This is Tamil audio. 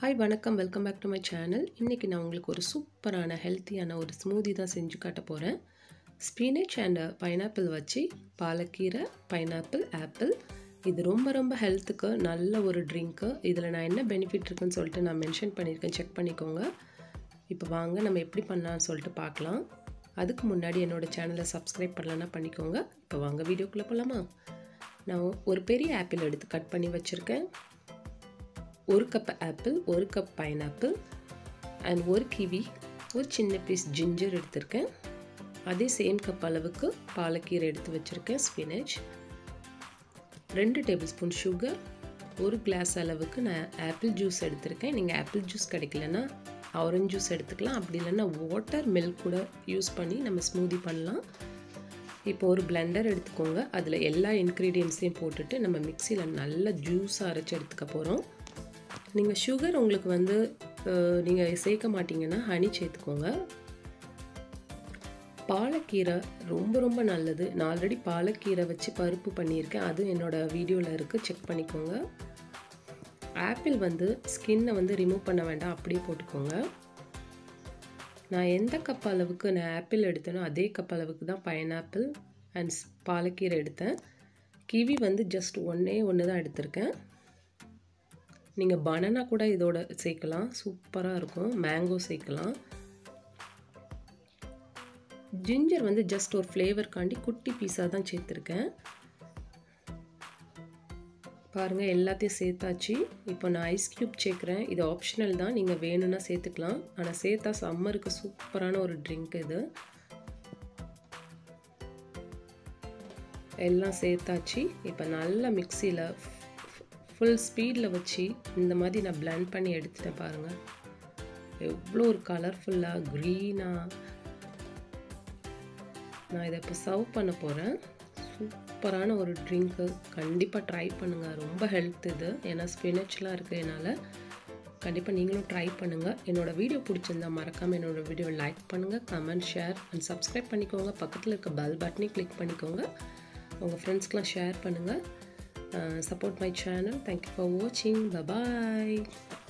ஹாய் வணக்கம் welcome back to my channel இன்றைக்கி நான் உங்களுக்கு ஒரு சூப்பரான ஹெல்த்தியான ஒரு ஸ்மூதி தான் செஞ்சு காட்ட போகிறேன் ஸ்பினச் அண்ட் பைனாப்பிள் வச்சு பாலக்கீரை பைனாப்பிள் ஆப்பிள் இது ரொம்ப ரொம்ப ஹெல்த்துக்கு நல்ல ஒரு ட்ரிங்க்கு இதில் நான் என்ன பெனிஃபிட் இருக்குன்னு சொல்லிட்டு நான் மென்ஷன் பண்ணியிருக்கேன் செக் பண்ணிக்கோங்க இப்போ வாங்க நம்ம எப்படி பண்ணலாம்னு சொல்லிட்டு பார்க்கலாம் அதுக்கு முன்னாடி என்னோடய சேனலை சப்ஸ்கிரைப் பண்ணலன்னா பண்ணிக்கோங்க இப்போ வாங்க வீடியோக்குள்ளே போகலாமா நான் ஒரு பெரிய ஆப்பிள் எடுத்து கட் பண்ணி வச்சுருக்கேன் ஒரு கப் ஆப்பிள் ஒரு கப் பைனாப்பிள் அண்ட் ஒரு கிவி ஒரு சின்ன பீஸ் ஜிஞ்சர் எடுத்திருக்கேன் அதே சேம் கப் அளவுக்கு பாலக்கீரை எடுத்து வச்சுருக்கேன் ஸ்பினச் ரெண்டு டேபிள் ஸ்பூன் சுகர் ஒரு கிளாஸ் அளவுக்கு நான் ஆப்பிள் ஜூஸ் எடுத்திருக்கேன் நீங்கள் ஆப்பிள் ஜூஸ் கிடைக்கலன்னா ஆரஞ்ச் ஜூஸ் எடுத்துக்கலாம் அப்படி இல்லைன்னா வாட்டர் மில்க் கூட யூஸ் பண்ணி நம்ம ஸ்மூதி பண்ணலாம் இப்போ ஒரு பிளெண்டர் எடுத்துக்கோங்க அதில் எல்லா இன்க்ரீடியன்ஸையும் போட்டுட்டு நம்ம மிக்சியில் நல்லா ஜூஸாக அரைச்சி எடுத்துக்க போகிறோம் நீங்கள் சுகர் உங்களுக்கு வந்து நீங்கள் சேர்க்க மாட்டிங்கன்னா ஹனி சேர்த்துக்கோங்க பாலக்கீரை ரொம்ப ரொம்ப நல்லது நான் ஆல்ரெடி பாலக்கீரை வச்சு பருப்பு பண்ணியிருக்கேன் அதுவும் என்னோடய வீடியோவில் இருக்குது செக் பண்ணிக்கோங்க ஆப்பிள் வந்து ஸ்கின்னை வந்து ரிமூவ் பண்ண வேண்டாம் அப்படியே போட்டுக்கோங்க நான் எந்த கப் அளவுக்கு நான் ஆப்பிள் எடுத்தேனோ அதே கப் அளவுக்கு தான் பைனாப்பிள் அண்ட் பாலக்கீரை எடுத்தேன் கிவி வந்து ஜஸ்ட் ஒன்றே ஒன்று தான் எடுத்திருக்கேன் நீங்கள் பனானா கூட இதோட சேர்க்கலாம் சூப்பராக இருக்கும் மேங்கோ சேர்க்கலாம் ஜிஞ்சர் வந்து ஜஸ்ட் ஒரு ஃப்ளேவர்காண்டி குட்டி பீஸாக தான் சேர்த்துருக்கேன் பாருங்கள் எல்லாத்தையும் சேர்த்தாச்சு இப்போ நான் ஐஸ் க்யூப் சேர்க்குறேன் இது ஆப்ஷனல் தான் நீங்கள் வேணும்னா சேர்த்துக்கலாம் ஆனால் சேர்த்தா சம்மருக்கு சூப்பரான ஒரு ட்ரிங்க் இது எல்லாம் சேர்த்தாச்சு இப்போ நல்லா மிக்சியில் ஃபுல் ஸ்பீடில் வச்சு இந்த மாதிரி நான் பிளெண்ட் பண்ணி எடுத்துட்டேன் பாருங்கள் எவ்வளோ ஒரு கலர்ஃபுல்லாக க்ரீனாக நான் இதை இப்போ சர்வ் பண்ண போகிறேன் சூப்பரான ஒரு ட்ரிங்க்கு கண்டிப்பாக ட்ரை பண்ணுங்கள் ரொம்ப ஹெல்த் இது ஏன்னா ஸ்பினச்லாம் இருக்கிறதுனால கண்டிப்பாக நீங்களும் ட்ரை பண்ணுங்கள் என்னோடய வீடியோ பிடிச்சிருந்தா மறக்காமல் என்னோடய வீடியோவை லைக் பண்ணுங்கள் கமெண்ட் ஷேர் அண்ட் சப்ஸ்கிரைப் பண்ணிக்கோங்க பக்கத்தில் இருக்க பெல் பட்டனையும் கிளிக் பண்ணிக்கோங்க உங்கள் ஃப்ரெண்ட்ஸ்க்கெலாம் ஷேர் பண்ணுங்கள் support my channel thank you for watching bye bye